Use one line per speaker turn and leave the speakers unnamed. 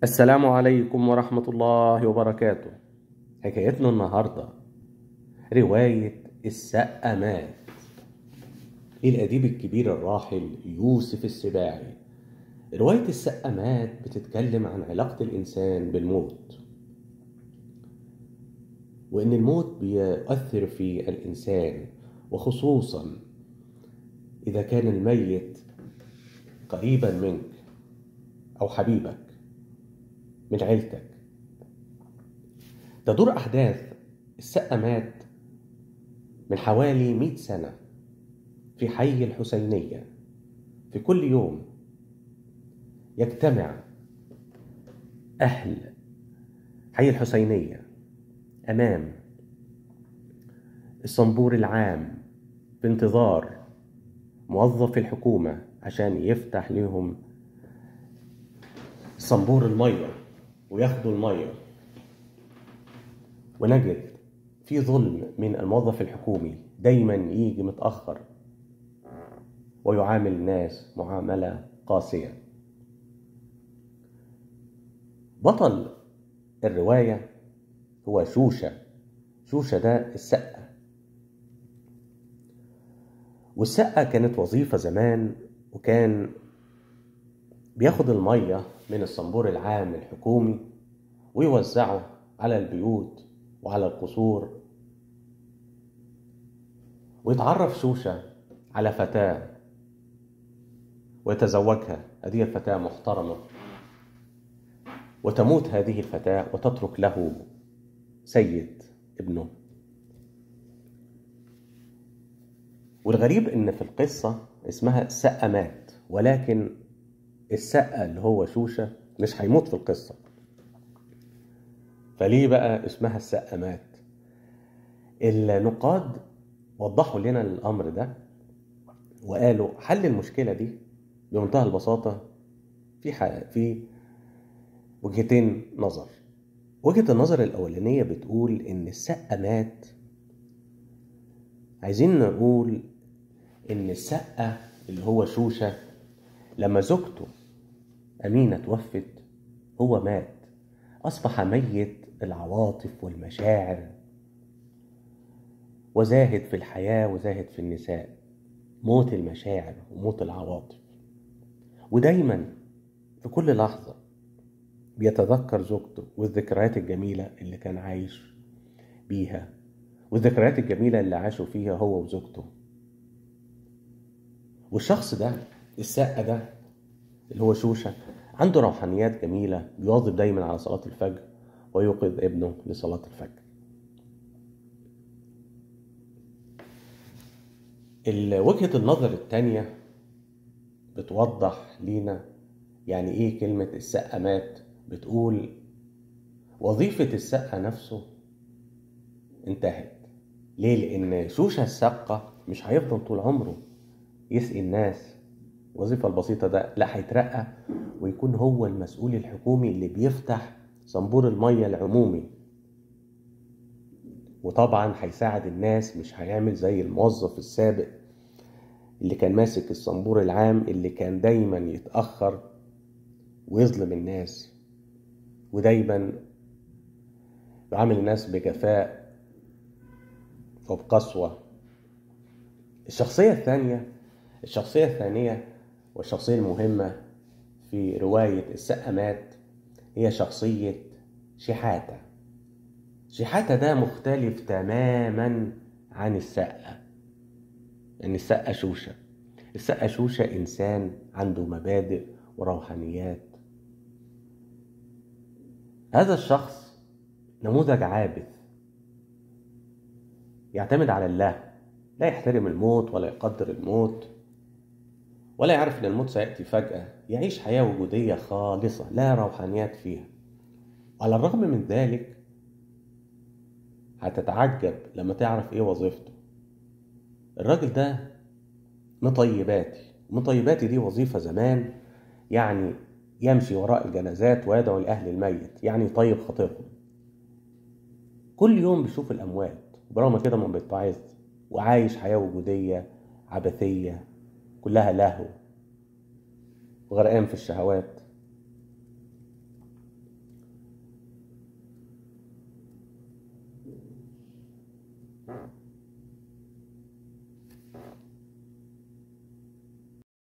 السلام عليكم ورحمة الله وبركاته حكايتنا النهاردة رواية السقا مات للأديب الكبير الراحل يوسف السباعي رواية السقا مات بتتكلم عن علاقة الإنسان بالموت وإن الموت بيؤثر في الإنسان وخصوصا إذا كان الميت قريبا منك أو حبيبك من عيلتك تدور أحداث السقا مات من حوالي مئة سنة في حي الحسينية في كل يوم يجتمع أهل حي الحسينية أمام الصنبور العام بانتظار موظف الحكومة عشان يفتح لهم صنبور المية وياخدوا المية ونجد في ظلم من الموظف الحكومي دايما يجي متأخر ويعامل الناس معاملة قاسية بطل الرواية هو شوشة شوشة ده السقة والسقة كانت وظيفة زمان وكان بياخد المية من الصنبور العام الحكومي ويوزعه على البيوت وعلى القصور ويتعرف شوشة على فتاة ويتزوجها هذه الفتاة محترمة وتموت هذه الفتاة وتترك له سيد ابنه والغريب ان في القصة اسمها السقا مات ولكن السقا اللي هو شوشة مش هيموت في القصة فليه بقى اسمها السقا مات النقاد وضحوا لنا الامر ده وقالوا حل المشكلة دي بمنتهى البساطة في في وجهتين نظر وجهة النظر الأولانية بتقول إن السقا مات عايزين نقول إن السقا اللي هو شوشة لما زوجته أمينة توفت هو مات أصبح ميت العواطف والمشاعر وزاهد في الحياة وزاهد في النساء موت المشاعر وموت العواطف ودايما في كل لحظة بيتذكر زوجته والذكريات الجميلة اللي كان عايش بيها والذكريات الجميلة اللي عاشوا فيها هو وزوجته والشخص ده السقة ده اللي هو شوشة عنده روحانيات جميلة بيواظب دايما على صلاة الفجر ويوقظ ابنه لصلاة الفجر وجهة النظر التانية بتوضح لينا يعني ايه كلمة السقة مات بتقول وظيفة السقة نفسه انتهت ليه لان شوشة السقة مش هيفضل طول عمره يسقي الناس الوظيفة البسيطة ده لا هيترقى ويكون هو المسؤول الحكومي اللي بيفتح صنبور المية العمومي وطبعا هيساعد الناس مش هيعمل زي الموظف السابق اللي كان ماسك الصنبور العام اللي كان دايما يتأخر ويظلم الناس ودايما يعامل الناس بجفاء وبقسوة الشخصية الثانية الشخصية الثانية والشخصية المهمة في رواية السقمات هي شخصية شحاتة شحاتة ده مختلف تماما عن السقة يعني السقة شوشة السقة شوشة إنسان عنده مبادئ وروحانيات هذا الشخص نموذج عابث يعتمد على الله لا يحترم الموت ولا يقدر الموت ولا يعرف ان الموت سياتي فجاه يعيش حياه وجوديه خالصه لا روحانيات فيها على الرغم من ذلك هتتعجب لما تعرف ايه وظيفته الراجل ده مطيباتي مطيباتي دي وظيفه زمان يعني يمشي وراء الجنازات ويدعو لأهل الميت يعني يطيب خاطرهم كل يوم بيشوف الأموات برغم كده ما بيتعظ وعايش حياة وجودية عبثية كلها لهو وغرقان في الشهوات Huh.